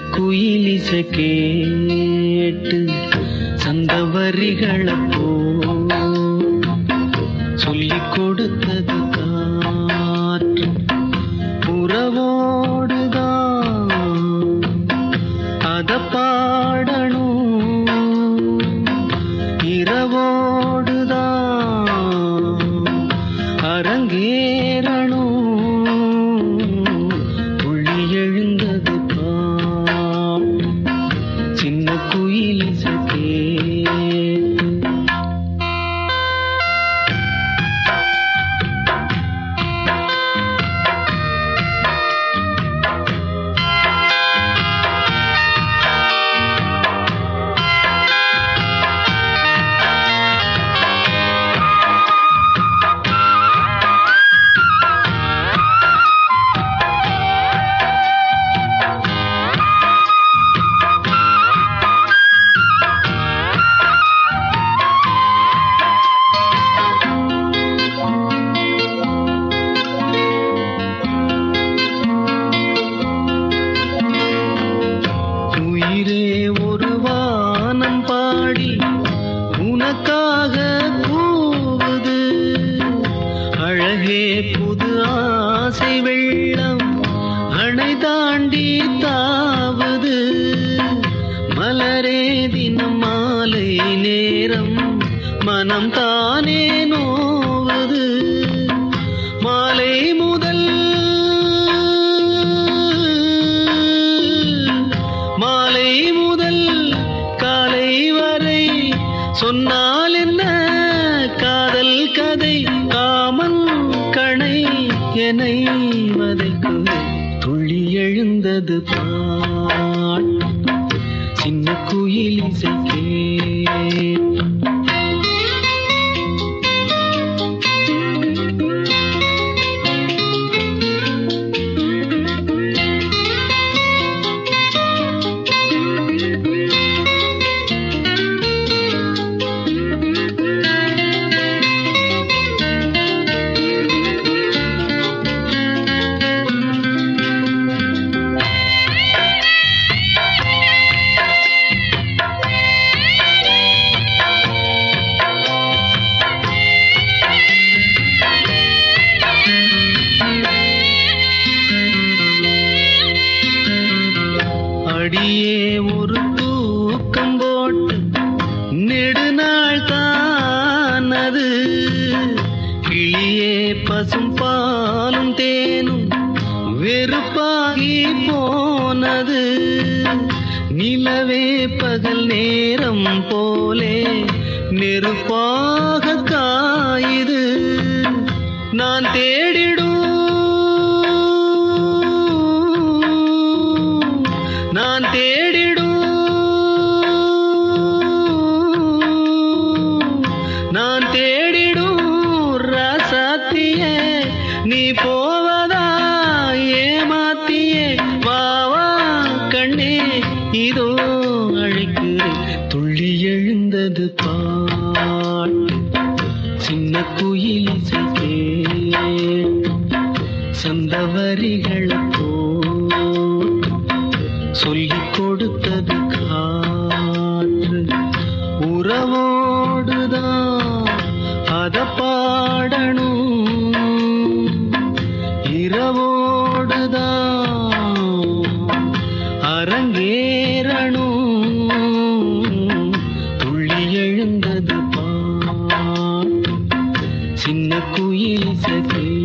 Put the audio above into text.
குயிலிசை கேட்டு சந்தவரிகளப்போ சொல்லிக் கொடுத்தது காற்று உறவோடுதான் அத பாடணும் இரவோடுதான் அரங்கேறணும் புள்ளி எழுந்தது பாட்டு சின்ன குயில் கேட்டு உயிரே ஒரு வானம் பாடி உனக்காக கூவுது அழகே புது ஆசை வெள்ளம் அணை தாண்டி தாவுது மலரே தினம் மாலை நேரம் மனம் தானே நோவது மாலை முதல் மாலை முதல் காலை வரை சொன்னால் என்ன காதல் கதை காமன் கணை என்னை வதைக்குது துள்ளி எழுந்தது பாட்டு சின்ன குயில் இசை கேட்டு அடியே ஒரு தூக்கம் போட்டு நெடுநாள் தானது கிளியே பசும் பாலும் தேனும் வெறுப்பாகி போனது நிலவே பகல் நேரம் போலே நெருப்பாக காயுது நான் தேடிடும் நான் தேடிடும் நான் தேடிடும் ராசாத்தியே நீ போவதா ஏமாத்தியே வா வா கண்ணே இதோ அழைக்கிறேன் துள்ளி எழுந்தது பாட்டு சின்ன குயில் இசை கேட்டு சந்தவரிகள் போட்டு சொல்லிக் கொடுத்தது காற்று உறவோடுதான் அத பாடணும் இரவோடுதான் அரங்கேறணும் துள்ளி எழுந்தது பாட்டு சின்ன குயில் சகே